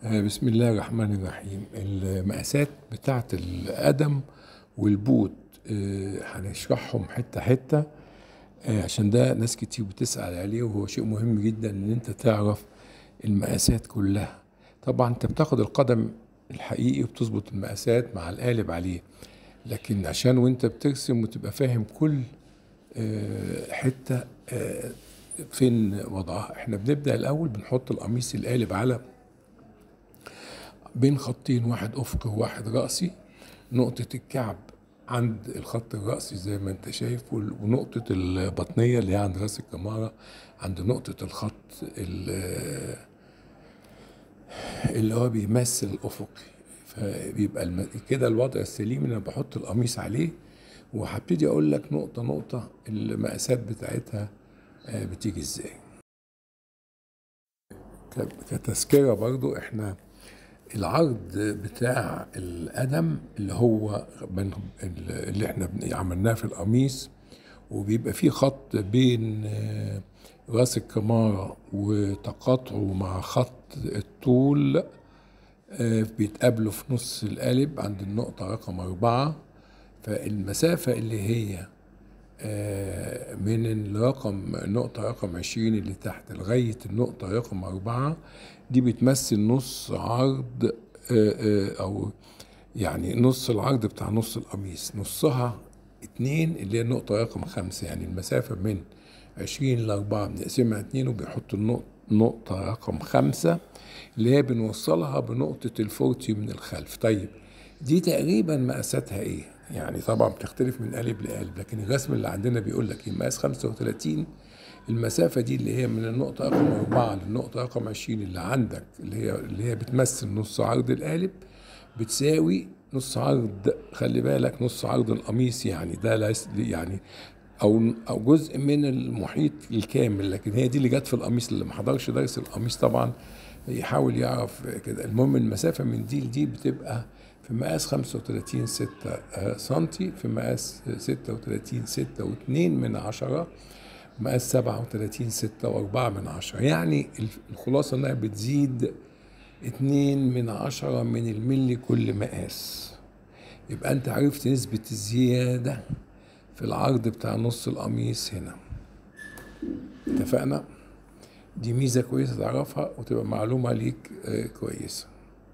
آه، بسم الله الرحمن الرحيم المقاسات بتاعة القدم والبوت آه، هنشرحهم حتة حتة آه، عشان ده ناس كتير بتسأل عليه وهو شيء مهم جدا ان انت تعرف المقاسات كلها طبعا انت بتاخد القدم الحقيقي وبتظبط المقاسات مع القالب عليه لكن عشان وانت بترسم وتبقى فاهم كل آه، حتة آه، فين وضعها احنا بنبدأ الأول بنحط القميص القالب على بين خطين واحد أفقي وواحد رأسي نقطة الكعب عند الخط الرأسي زي ما انت شايف وال- ونقطة البطنية اللي هي عند راس الكمارة عند نقطة الخط ال- اللي هو بيمثل الأفقي فبيبقى الم- كده الوضع السليم ان انا بحط القميص عليه وهبتدي اقول لك نقطة نقطة المقاسات بتاعتها آه، بتيجي ازاي ك- كتذكرة برضو احنا العرض بتاع القدم اللي هو من اللي احنا بن- عملناه في القميص وبيبقى فيه خط بين آه، راس الكمارة وتقاطعه مع خط الطول آه، بيتقابلوا في نص القالب عند النقطة رقم أربعة فالمسافة اللي هي آه، من الرقم النقطة رقم عشرين اللي تحت لغاية النقطة رقم أربعة دي بتمثل نص عرض آه، آه، أو يعني نص العرض بتاع نص القميص نصها اتنين اللي هي النقطة رقم خمسة يعني المسافة من عشرين لأربعة بنقسمها اتنين وبيحط النقطة نقطة رقم خمسة اللي هي بنوصلها بنقطة الفورتي من الخلف طيب دي تقريبا مقاساتها ايه؟ يعني طبعا بتختلف من قالب لقالب لكن الرسم اللي عندنا بيقول لك مقاس 35 المسافة دي اللي هي من النقطة رقم أربعة للنقطة رقم 20 اللي عندك اللي هي اللي هي بتمثل نص عرض القالب بتساوي نص عرض خلي بالك نص عرض القميص يعني ده ليس يعني او او جزء من المحيط الكامل لكن هي دي اللي جت في القميص اللي ما حضرش درس القميص طبعا يحاول يعرف كده المهم المسافه من دي لدي بتبقى في مقاس 35 6 سنتي في مقاس 36 6 و2 من عشرة مقاس 37 6 و4 من عشرة يعني الخلاصة انها بتزيد اتنين من عشرة من الملي كل مقاس يبقى انت عرفت نسبة الزيادة في العرض بتاع نص القميص هنا اتفقنا دي ميزة كويسة تعرفها وتبقى معلومة ليك آه، كويسة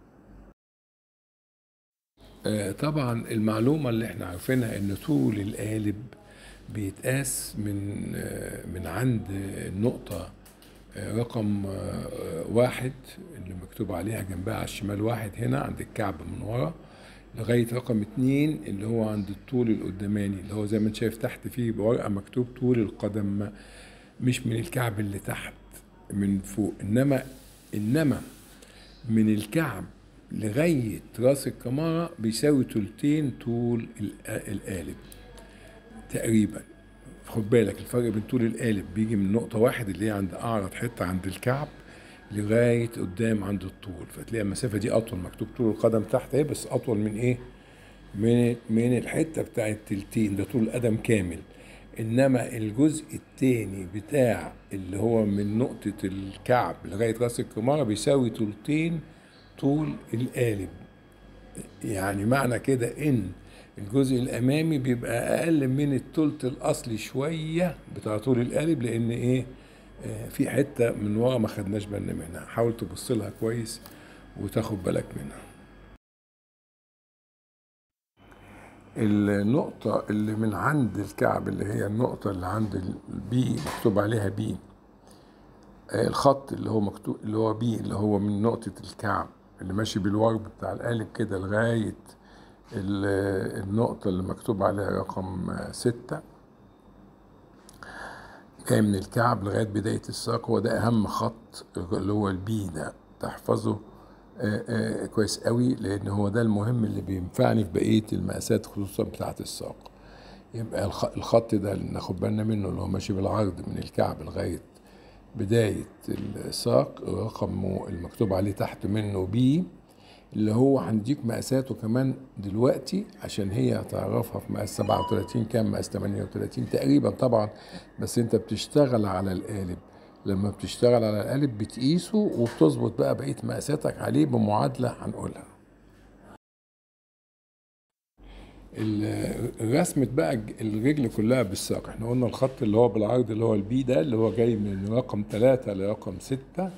آه، طبعا المعلومة اللي احنا عارفينها ان طول القالب بيتقاس من آه، من عند النقطة آه، رقم آه، واحد اللي مكتوب عليها جنبها على الشمال واحد هنا عند الكعب من ورا لغاية رقم اتنين اللي هو عند الطول القداماني اللي هو زي ما انت شايف تحت فيه بورقة مكتوب طول القدم مش من الكعب اللي تحت من فوق انما انما من الكعب لغاية راس الكمارة بيساوي تلتين طول الق- القالب تقريبا خد بالك الفرق بين طول القالب بيجي من نقطة واحد اللي هي عند أعرض حتة عند الكعب لغاية قدام عند الطول فتلاقي المسافة دي أطول مكتوب طول القدم تحت اهي بس أطول من إيه؟ من من الحتة بتاع التلتين ده طول القدم كامل إنما الجزء التاني بتاع اللي هو من نقطة الكعب لغاية راس الكمارة بيساوي تلتين طول القالب يعني معنى كده ان الجزء الامامي بيبقى اقل من التلت الاصلي شويه بتاع طول القالب لان ايه آه، في حته من ورا ما خدناش بالنا منها حاول تبص لها كويس وتاخد بالك منها النقطة اللي من عند الكعب اللي هي النقطة اللي عند البي مكتوب عليها بي آه، الخط اللي هو مكتوب اللي هو بي اللي هو من نقطة الكعب اللي ماشي بالورب بتاع القالب كده لغاية ال- النقطة اللي مكتوب عليها رقم آه، ستة جاي من الكعب لغاية بداية الساق هو ده أهم خط اللي هو البي ده تحفظه آه، آه، كويس قوي لأن هو ده المهم اللي بينفعني في بقية المقاسات خصوصا بتاعة الساق يبقى الخ- الخط ده اللي ناخد بالنا منه اللي هو ماشي بالعرض من الكعب لغاية بداية الساق رقمه المكتوب عليه تحت منه بي اللي هو هنديك مقاساته كمان دلوقتي عشان هي هتعرفها في مقاس 37 كام مقاس 38 تقريبا طبعا بس انت بتشتغل على القالب لما بتشتغل على القالب بتقيسه وبتظبط بقى بقيه مقاساتك عليه بمعادله هنقولها ال- رسمة بقى الج- الرجل كلها بالساق احنا قلنا الخط اللي هو بالعرض اللي هو البي ده اللي هو جاي من رقم ثلاثة لرقم ستة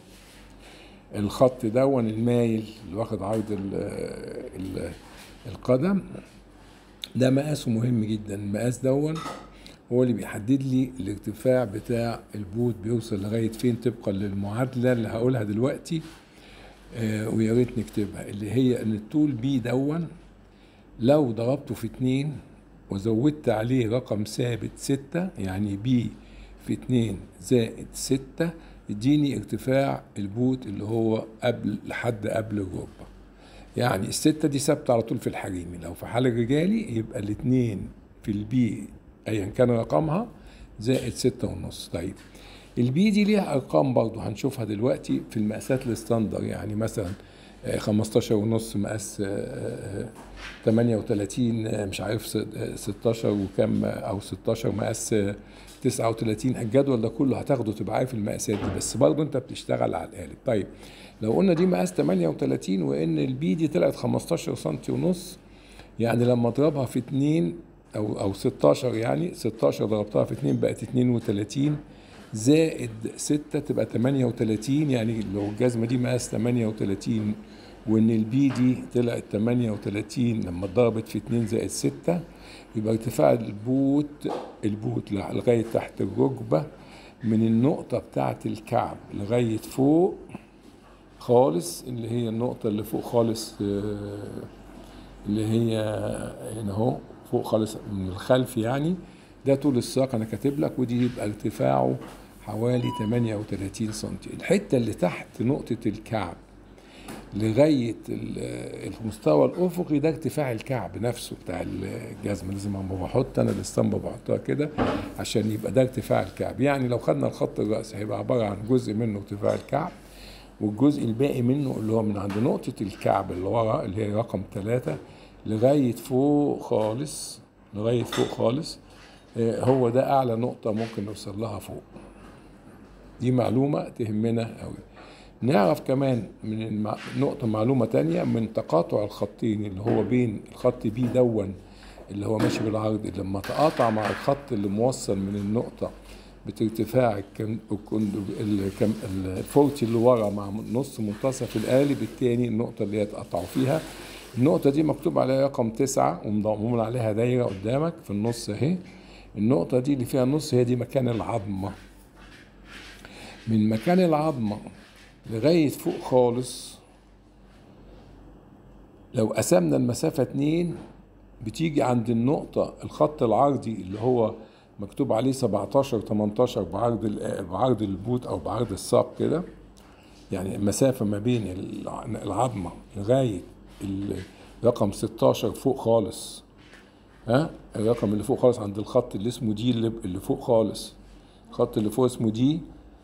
الخط دون المايل اللي واخد عرض ال ال القدم ده مقاسه مهم جدا المقاس دون هو اللي بيحدد لي الارتفاع بتاع البوت بيوصل لغاية فين طبقا للمعادلة اللي هقولها دلوقتي آه ويا ريت نكتبها اللي هي ان الطول بي دون لو ضربته في اتنين وزودت عليه رقم ثابت ستة يعني بي في اتنين زائد ستة يديني ارتفاع البوت اللي هو قبل لحد قبل الركبة يعني الستة دي ثابتة على طول في الحريمي لو في حال الرجالي يبقى الاتنين في البي ايا كان رقمها زائد ستة ونص طيب البي دي ليها ارقام برضو هنشوفها دلوقتي في المقاسات الستاندر يعني مثلا آه، 15 ونص مقاس آه، آه، 38 آه، مش عارف س- آه، 16 وكم او 16 مقاس آه، 39 الجدول ده كله هتاخده تبقى عارف المقاسات دي بس برضه انت بتشتغل على القالب طيب لو قلنا دي مقاس 38 وان البي دي طلعت 15 سم ونص يعني لما اضربها في 2 او او 16 يعني 16 ضربتها في 2 بقت 32 زائد 6 تبقى 38 يعني لو الجزمه دي مقاس 38 وان البي دي طلعت 38 لما اتضربت في 2 زائد 6 يبقى ارتفاع البوت البوت لغايه تحت الركبه من النقطه بتاعه الكعب لغايه فوق خالص اللي هي النقطه اللي فوق خالص آه، اللي هي هنا اهو فوق خالص من الخلف يعني ده طول الساق انا كاتب لك ودي يبقى ارتفاعه حوالي 38 سم الحته اللي تحت نقطه الكعب لغايه ال- المستوى الافقي ده ارتفاع الكعب نفسه بتاع الجزمه لازم اما بحط انا الاسطمبه بحطها كده عشان يبقى ده ارتفاع الكعب يعني لو خدنا الخط الرأسي هيبقى عباره عن جزء منه ارتفاع الكعب والجزء الباقي منه اللي هو من عند نقطة الكعب اللي ورا اللي هي رقم ثلاثة لغاية فوق خالص لغاية فوق خالص آه، هو ده أعلى نقطة ممكن نوصل لها فوق دي معلومة تهمنا أوي نعرف كمان من المع... نقطة معلومة تانية من تقاطع الخطين اللي هو بين الخط بي دون اللي هو ماشي بالعرض اللي لما تقاطع مع الخط اللي موصل من النقطة بارتفاع الكم... الكن- الكم... الفورتي اللي ورا مع نص منتصف القالب التاني النقطة اللي هي اتقطعوا فيها النقطة دي مكتوب عليها رقم تسعة ومضموم عليها دايرة قدامك في النص اهي النقطة دي اللي فيها النص هي دي مكان العظمة من مكان العظمة لغاية فوق خالص لو قسمنا المسافة اتنين بتيجي عند النقطة الخط العرضي اللي هو مكتوب عليه 17 18 بعرض ال- بعرض البوت أو بعرض الساق كده يعني المسافة ما بين الع- العظمة لغاية ال- رقم 16 فوق خالص ها الرقم اللي فوق خالص عند الخط اللي اسمه دي اللي اللي فوق خالص الخط اللي فوق اسمه دي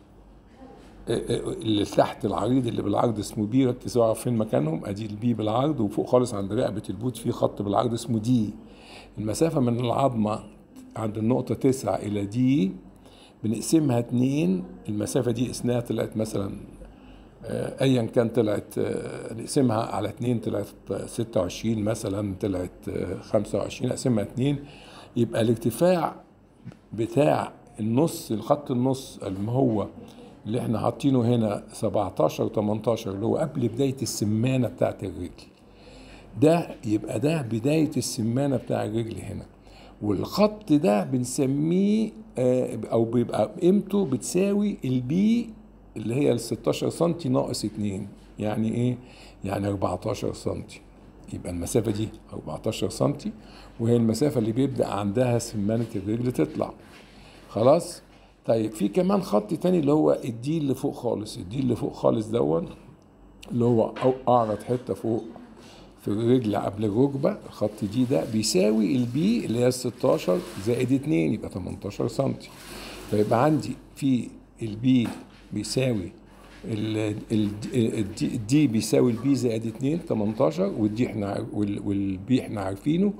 اللي تحت العريض اللي بالعرض اسمه بي ركزوا اعرف فين مكانهم ادي البي بالعرض وفوق خالص عند رقبه البوت في خط بالعرض اسمه دي المسافه من العظمه عند النقطه تسعة الى دي بنقسمها اتنين المسافه دي قسناها طلعت مثلا آه، ايا كان طلعت آه، نقسمها على اتنين طلعت آه، 26 مثلا طلعت آه، 25 اقسمها اتنين يبقى الارتفاع بتاع النص الخط النص اللي هو اللي احنا حاطينه هنا 17 18 اللي هو قبل بدايه السمانه بتاعت الرجل ده يبقى ده بدايه السمانه بتاع الرجل هنا والخط ده بنسميه آه، او بيبقى قيمته بتساوي البي اللي هي ال 16 سم ناقص 2 يعني ايه؟ يعني 14 سم يبقى المسافه دي 14 سم وهي المسافه اللي بيبدا عندها سمانه الرجل تطلع خلاص طيب في كمان خط تاني اللي هو الدي اللي فوق خالص الدي اللي فوق خالص دون اللي هو أو- اعرض حته فوق في الرجل قبل الركبه الخط دي ده بيساوي البي اللي هي 16 زائد 2 يبقى 18 سم فيبقى عندي في البي بيساوي ال- ال- الدي الدي بيساوي البي زائد 2 18 والدي احنا عار- وال- والبي احنا عارفينه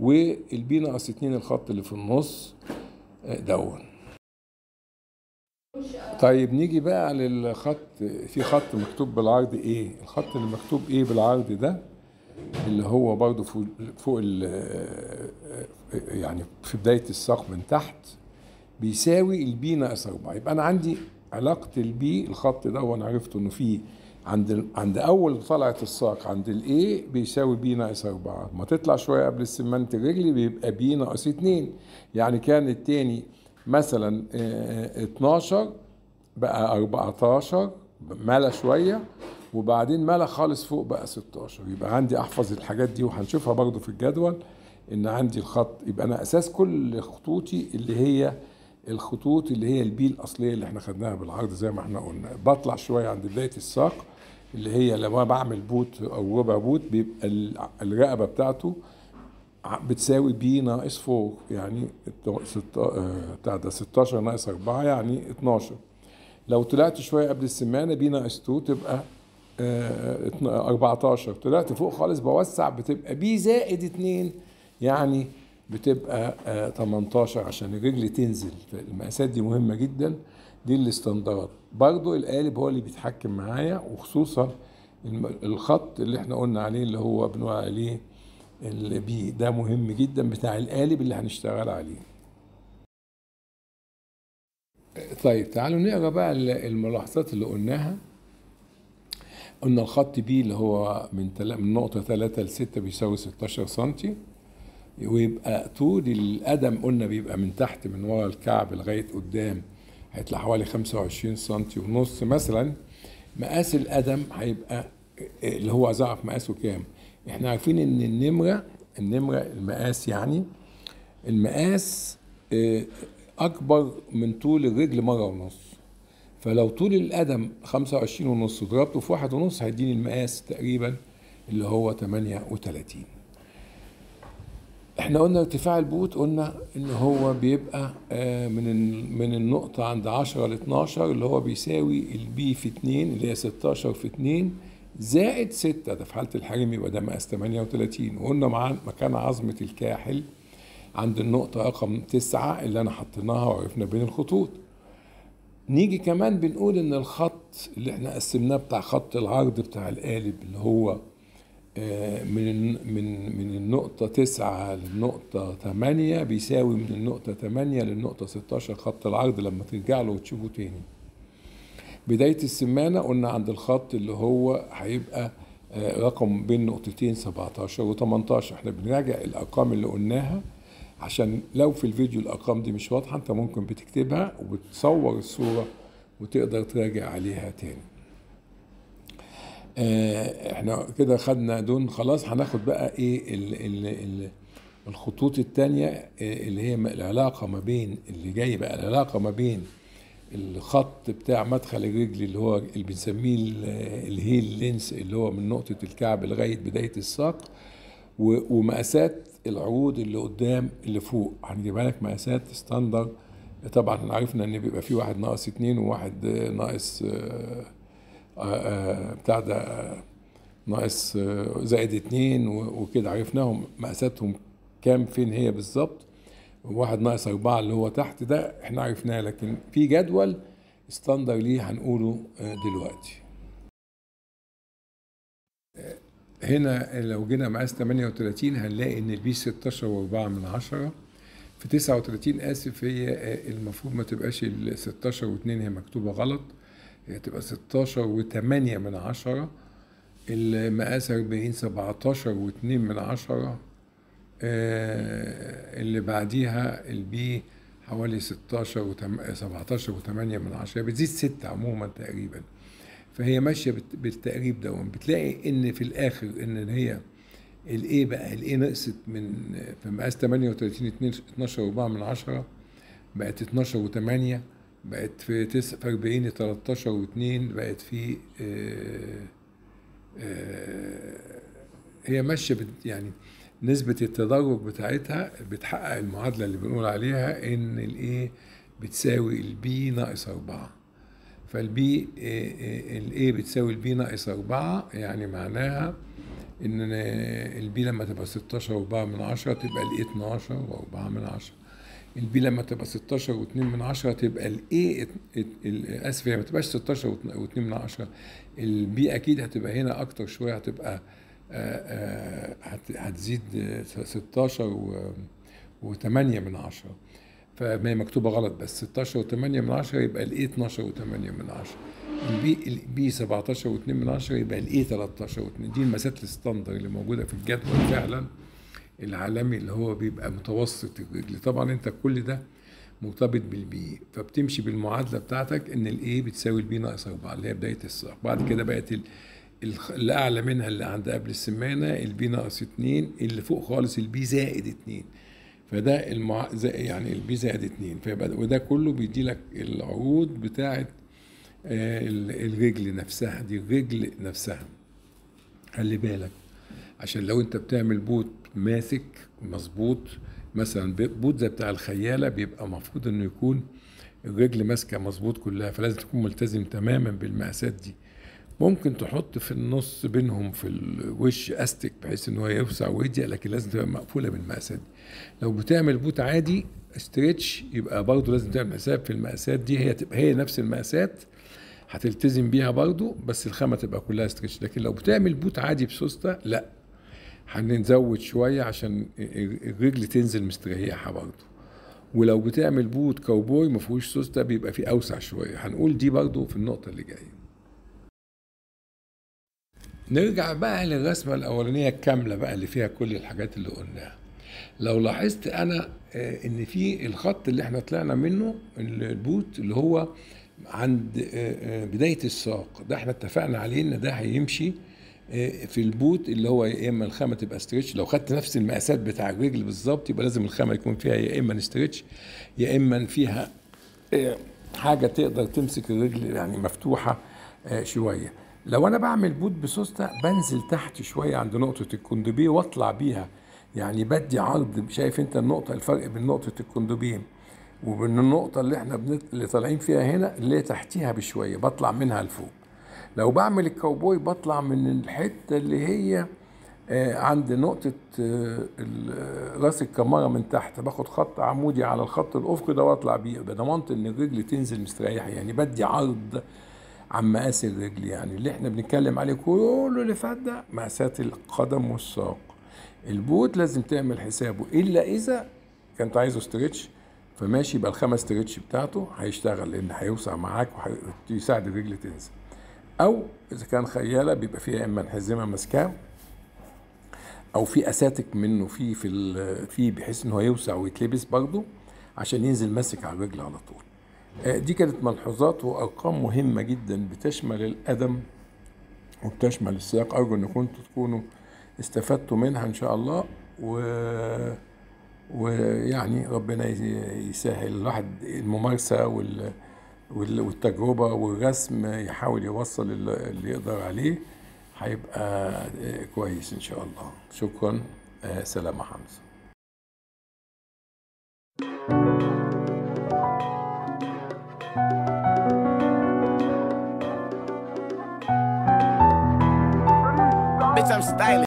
والبي ناقص 2 الخط اللي في النص آه، دون طيب نيجي بقى للخط في خط مكتوب بالعرض ايه الخط اللي مكتوب ايه بالعرض ده اللي هو برضو فوق, فوق ال- يعني في بداية الساق من تحت بيساوي البي ناقص 4 يبقى انا عندي علاقة البي الخط ده وانا عرفت انه فيه عند عند اول طلعة الساق عند الاي بيساوي بي ناقص 4 ما تطلع شوية قبل السمنت الرجلي بيبقى بي ناقص 2 يعني كان التاني مثلا آه، 12 بقى 14 ملا شوية وبعدين ملا خالص فوق بقى 16 يبقى عندي احفظ الحاجات دي وهنشوفها برضو في الجدول ان عندي الخط يبقى انا اساس كل خطوطي اللي هي الخطوط اللي هي البي الاصليه اللي احنا خدناها بالعرض زي ما احنا قلنا بطلع شويه عند بدايه الساق اللي هي لما بعمل بوت او ربع بوت بيبقى ال- الرقبه بتاعته ع- بتساوي بي ناقص فوق يعني الت- ست- آه، بتاع ده 16 ناقص 4 يعني 12 لو طلعت شويه قبل السمانه بي ناقص 2 تبقى آه، اتنا- 14 طلعت فوق خالص بوسع بتبقى بي زائد 2 يعني بتبقى آه، 18 عشان الرجل تنزل فالمقاسات دي مهمه جدا دي الاستندرات برضو القالب هو اللي بيتحكم معايا وخصوصا الم- الخط اللي احنا قلنا عليه اللي هو بنقول عليه البي ده مهم جدا بتاع القالب اللي هنشتغل عليه طيب تعالوا نقرا بقى ال- الملاحظات اللي قلناها قلنا الخط بي اللي هو من تلا من نقطة 3 ل 6 بيساوي 16 سنتي ويبقى طول القدم قلنا بيبقى من تحت من ورا الكعب لغاية قدام هيطلع حوالي 25 سنتي ونص مثلا مقاس القدم هيبقى اللي هو عايز اعرف مقاسه كام احنا عارفين ان النمرة النمرة المقاس يعني المقاس آه، اكبر من طول الرجل مرة ونص فلو طول القدم 25 ونص وضربته في واحد ونص هيديني المقاس تقريبا اللي هو 38 احنا قلنا ارتفاع البوت قلنا ان هو بيبقى آه، من ال- من النقطة عند 10 ل 12 اللي هو بيساوي البي في 2 اللي هي 16 في 2 زائد 6 ده في حالة الحجم يبقى ده مقاس 38 وقلنا مع مكان عظمة الكاحل عند النقطة رقم 9 اللي انا حطيناها وعرفنا بين الخطوط نيجي كمان بنقول ان الخط اللي احنا قسمناه بتاع خط العرض بتاع القالب اللي هو آه، من الن- من من النقطة تسعة للنقطة تمانية بيساوي من النقطة تمانية للنقطة 16 خط العرض لما ترجع له وتشوفه تاني. بداية السمانة قلنا عند الخط اللي هو هيبقى آه، رقم بين نقطتين 17 و 18 احنا بنراجع الأرقام اللي قلناها عشان لو في الفيديو الأرقام دي مش واضحة أنت ممكن بتكتبها وبتصور الصورة وتقدر تراجع عليها تاني. آه، احنا كده خدنا دون خلاص هناخد بقى ايه ال ال ال الخطوط التانية آه، اللي هي العلاقة ما بين اللي جاي بقى العلاقة ما بين الخط بتاع مدخل الرجل اللي هو اللي بنسميه ال- الهيل لينس اللي هو من نقطة الكعب لغاية بداية الساق و- ومقاسات العروض اللي قدام اللي فوق هنجيبها لك مقاسات ستاندر طبعا احنا عرفنا ان بيبقى في واحد ناقص اتنين وواحد آه، ناقص آه، آه، آه، بتاع ده آه، ناقص آه، زائد اتنين و- وكده عرفناهم مقاساتهم كام فين هي بالظبط واحد ناقص أربعة اللي هو تحت ده احنا عرفناه لكن في جدول ستاندر ليه هنقوله آه، دلوقتي آه، هنا لو جينا مقاس 38 هنلاقي ان البي 16 و4 من عشرة في 39 اسف هي آه، المفروض ما تبقاش ال 16 و2 هي مكتوبه غلط هي تبقى 16 و8 من عشرة المقاس 40 17 و2 من عشرة آه، اللي بعديها البي حوالي 16 و 17 و8 من عشرة بتزيد 6 عموما تقريبا فهي ماشيه بالت- بالتقريب ده بتلاقي ان في الاخر ان هي الايه بقى الايه نقصت من في مقاس 38 2 12 و4 من عشرة بقت 12 و8 بقت في 9 في 40 13 و2 بقت في آه، آه، هي ماشيه بت- يعني نسبة التدرج بتاعتها بتحقق المعادلة اللي بنقول عليها إن الإيه بتساوي البي ناقص أربعة فالبي الإيه بتساوي البي ناقص أربعة يعني معناها إن البي لما تبقى 16 وأربعة من عشرة تبقى الإيه 12 وأربعة من عشرة البي لما تبقى 16 و2 من عشرة تبقى الاي اسف هي ما تبقاش 16 و2 من عشرة البي اكيد هتبقى هنا اكتر شويه هتبقى آه، آه، هت- هتزيد آه، 16 و8 من عشرة فما هي مكتوبه غلط بس 16 و8 من عشرة يبقى الاي 12 و8 من عشرة البي البي 17 و2 من عشرة يبقى الاي 13 و2 دي المسات الستاندر اللي موجوده في الجدول فعلا العالمي اللي هو بيبقى متوسط الرجل طبعا انت كل ده مرتبط بالبي فبتمشي بالمعادله بتاعتك ان الاي بتساوي البي ناقص 4 اللي هي بدايه الساق بعد كده بقت ال- الخ- اللي اعلى منها اللي عند قبل السمانه البي ناقص 2 اللي فوق خالص البي زائد 2 فده المع... زي يعني البي زائد 2 فيبقى وده كله بيدي لك العروض بتاعت آه، ال- الرجل نفسها دي الرجل نفسها خلي بالك عشان لو انت بتعمل بوت ماسك مظبوط مثلا ب- بوت زي بتاع الخياله بيبقى المفروض انه يكون الرجل ماسكه مظبوط كلها فلازم تكون ملتزم تماما بالمقاسات دي ممكن تحط في النص بينهم في الوش استك بحيث ان هو يوسع ويضيق لكن لازم تبقى مقفوله بالمقاسات دي لو بتعمل بوت عادي ستريتش يبقى برضه لازم تعمل حساب في المقاسات دي هي تبقى هي نفس المقاسات هتلتزم بيها برضه بس الخامه تبقى كلها ستريتش لكن لو بتعمل بوت عادي بسوسته لا هنزود شويه عشان الرجل تنزل مستريحه برضه ولو بتعمل بوت كاوبوي ما فيهوش سوسته بيبقى فيه اوسع شويه هنقول دي برضه في النقطه اللي جايه نرجع بقى للرسمه الاولانيه الكامله بقى اللي فيها كل الحاجات اللي قلناها لو لاحظت انا آه، ان في الخط اللي احنا طلعنا منه البوت اللي هو عند آه، آه، بدايه الساق ده احنا اتفقنا عليه ان ده هيمشي آه، في البوت اللي هو يا اما الخامه تبقى ستريتش لو خدت نفس المقاسات بتاع الرجل بالظبط يبقى لازم الخامه يكون فيها يا اما ستريتش يا اما فيها آه، حاجه تقدر تمسك الرجل يعني مفتوحه آه، شويه لو انا بعمل بوت بسوسته بنزل تحت شويه عند نقطه الكوندوبيه واطلع بيها يعني بدي عرض شايف انت النقطه الفرق بين نقطه الكوندوبيه وبين النقطه اللي احنا بنت... اللي طالعين فيها هنا اللي هي تحتيها بشويه بطلع منها لفوق لو بعمل الكاوبوي بطلع من الحته اللي هي آه، عند نقطة آه، ال- راس الكمارة من تحت باخد خط عمودي على الخط الأفقي ده وأطلع بيه يبقى ضمنت إن الرجل تنزل مستريحة يعني بدي عرض عن مقاس الرجل يعني اللي احنا بنتكلم عليه كله اللي فات ده مقاسات القدم والساق البوت لازم تعمل حسابه إلا إذا كنت عايزه ستريتش فماشي يبقى الخمس ستريتش بتاعته هيشتغل لأن هيوسع معاك وهيساعد الرجل تنزل او اذا كان خياله بيبقى فيها اما انحزمه ماسكاه او في اساتك منه في في ال- في بحيث ان هو يوسع ويتلبس برضه عشان ينزل ماسك على الرجل على طول آه، دي كانت ملحوظات وارقام مهمه جدا بتشمل القدم وبتشمل السياق ارجو ان كنتوا تكونوا استفدتوا منها ان شاء الله و ويعني ربنا ي- يسهل الواحد الممارسه وال وال- والتجربه والرسم يحاول يوصل اللي اللي يقدر عليه هيبقى آه، كويس ان شاء الله شكرا آه، سلام يا حمزه Bitch, I'm stylish.